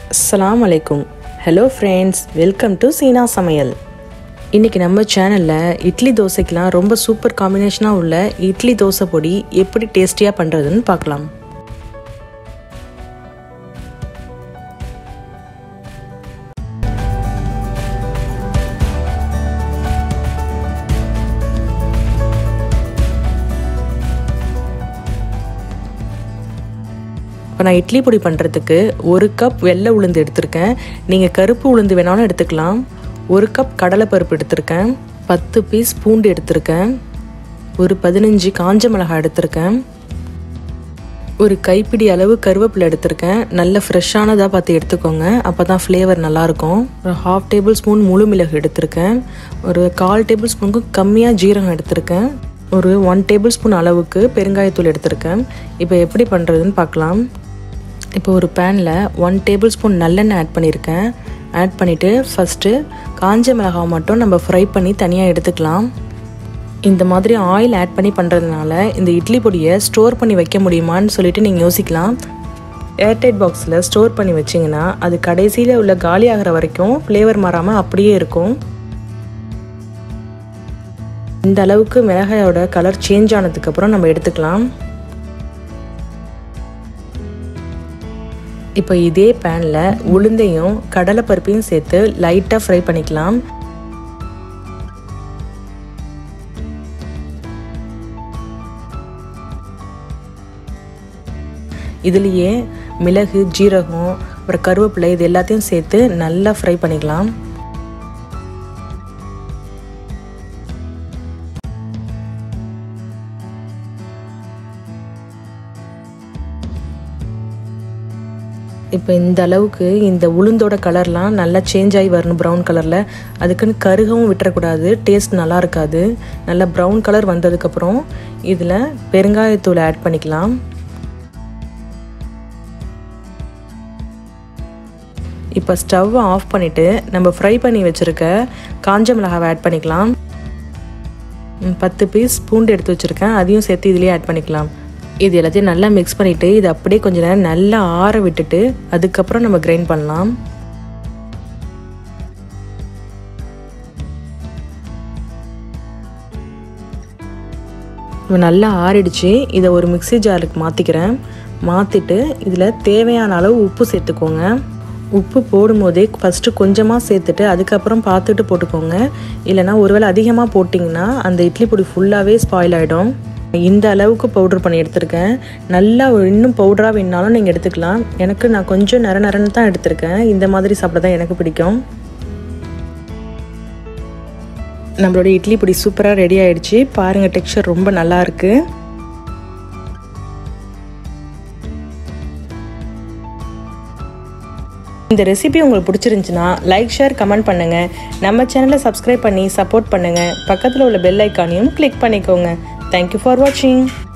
அஸ்ஸலாமு அலைக்கும் hello friends welcome to Seena சமையல் இன்றைக்கி நம்ம சேனலில் இட்லி தோசைக்கெலாம் ரொம்ப சூப்பர் காம்பினேஷனாக உள்ள இட்லி தோசை பொடி எப்படி டேஸ்டியாக பண்ணுறதுன்னு பார்க்கலாம் இப்போ நான் இட்லி பொடி பண்ணுறதுக்கு ஒரு கப் வெள்ளை உளுந்து எடுத்திருக்கேன் நீங்கள் கருப்பு உளுந்து வேணாலும் எடுத்துக்கலாம் ஒரு கப் கடலைப்பருப்பு எடுத்திருக்கேன் பத்து பீஸ் பூண்டு எடுத்திருக்கேன் ஒரு பதினஞ்சு காஞ்ச மிளகாய் எடுத்திருக்கேன் ஒரு கைப்பிடி அளவு கருவேப்பிலை எடுத்திருக்கேன் நல்ல ஃப்ரெஷ்ஷானதாக பார்த்து எடுத்துக்கோங்க அப்போ தான் ஃப்ளேவர் நல்லாயிருக்கும் ஒரு ஹாஃப் டேபிள் ஸ்பூன் முழு மிளகு எடுத்திருக்கேன் ஒரு கால் டேபிள் ஸ்பூனுக்கும் கம்மியாக ஜீரகம் எடுத்திருக்கேன் ஒரு ஒன் டேபிள் ஸ்பூன் அளவுக்கு பெருங்காயத்தூள் எடுத்திருக்கேன் இப்போ எப்படி பண்ணுறதுன்னு பார்க்கலாம் இப்போ ஒரு பேனில் ஒன் டேபிள் ஸ்பூன் நல்லெண்ணெய் ஆட் பண்ணியிருக்கேன் ஆட் பண்ணிவிட்டு ஃபஸ்ட்டு காஞ்ச மிளகாய் மட்டும் நம்ம ஃப்ரை பண்ணி தனியாக எடுத்துக்கலாம் இந்த மாதிரி ஆயில் ஆட் பண்ணி பண்ணுறதுனால இந்த இட்லி பொடியை ஸ்டோர் பண்ணி வைக்க முடியுமான்னு சொல்லிட்டு நீங்கள் யோசிக்கலாம் ஏர்டைட் பாக்ஸில் ஸ்டோர் பண்ணி வச்சிங்கன்னா அது கடைசியில் உள்ள காலி ஆகிற வரைக்கும் ஃப்ளேவர் மாறாமல் அப்படியே இருக்கும் இந்த அளவுக்கு மிளகாயோட கலர் சேஞ்ச் ஆனதுக்கப்புறம் நம்ம எடுத்துக்கலாம் இப்போ இதே பேனில் உளுந்தையும் கடலைப்பருப்பையும் சேர்த்து லைட்டாக ஃப்ரை பண்ணிக்கலாம் இதுலேயே மிளகு ஜீரகம் அப்புறம் கருவேப்பிலை இது எல்லாத்தையும் சேர்த்து நல்லா ஃப்ரை பண்ணிக்கலாம் இப்போ இந்த அளவுக்கு இந்த உளுந்தோட கலர்லாம் நல்லா சேஞ்ச் ஆகி வரணும் ப்ரௌன் கலரில் அதுக்குன்னு கருகவும் விட்டுறக்கூடாது டேஸ்ட் நல்லா இருக்காது நல்லா ப்ரௌன் கலர் வந்ததுக்கப்புறம் இதில் பெருங்காயத்தூள் ஆட் பண்ணிக்கலாம் இப்போ ஸ்டவ்வை ஆஃப் பண்ணிவிட்டு நம்ம ஃப்ரை பண்ணி வச்சுருக்க காஞ்ச மிளகாவை ஆட் பண்ணிக்கலாம் பத்து பீஸ் பூண்டு எடுத்து வச்சுருக்கேன் அதையும் சேர்த்து இதுலேயே ஆட் பண்ணிக்கலாம் இது எல்லாத்தையும் நல்லா மிக்ஸ் பண்ணிவிட்டு இது அப்படியே கொஞ்சம் நேரம் நல்லா ஆற விட்டுட்டு அதுக்கப்புறம் நம்ம கிரைண்ட் பண்ணலாம் இப்போ நல்லா ஆறிடுச்சு இதை ஒரு மிக்சி ஜாருக்கு மாற்றிக்கிறேன் மாற்றிட்டு இதில் தேவையான அளவு உப்பு சேர்த்துக்கோங்க உப்பு போடும்போதே ஃபஸ்ட்டு கொஞ்சமாக சேர்த்துட்டு அதுக்கப்புறம் பார்த்துட்டு போட்டுக்கோங்க இல்லைனா ஒருவேளை அதிகமாக போட்டிங்கன்னா அந்த இட்லி பொடி ஃபுல்லாகவே ஸ்பாயில் ஆகிடும் இந்த அளவுக்கு பவுட்ரு பண்ணி எடுத்திருக்கேன் நல்லா இன்னும் பவுடராக வேணாலும் நீங்கள் எடுத்துக்கலாம் எனக்கு நான் கொஞ்சம் நிற நிறன்னு தான் எடுத்திருக்கேன் இந்த மாதிரி சாப்பிட தான் எனக்கு பிடிக்கும் நம்மளோட இட்லி பொடி சூப்பராக ரெடி ஆகிடுச்சு பாருங்கள் டெக்ஸ்சர் ரொம்ப நல்லா இருக்குது இந்த ரெசிபி உங்களுக்கு பிடிச்சிருந்துச்சுன்னா லைக் ஷேர் கமெண்ட் பண்ணுங்கள் நம்ம சேனலை சப்ஸ்கிரைப் பண்ணி சப்போர்ட் பண்ணுங்கள் பக்கத்தில் உள்ள பெல் ஐக்கானையும் கிளிக் பண்ணிக்கோங்க தேங்க்யூ ஃபார் வாட்சிங்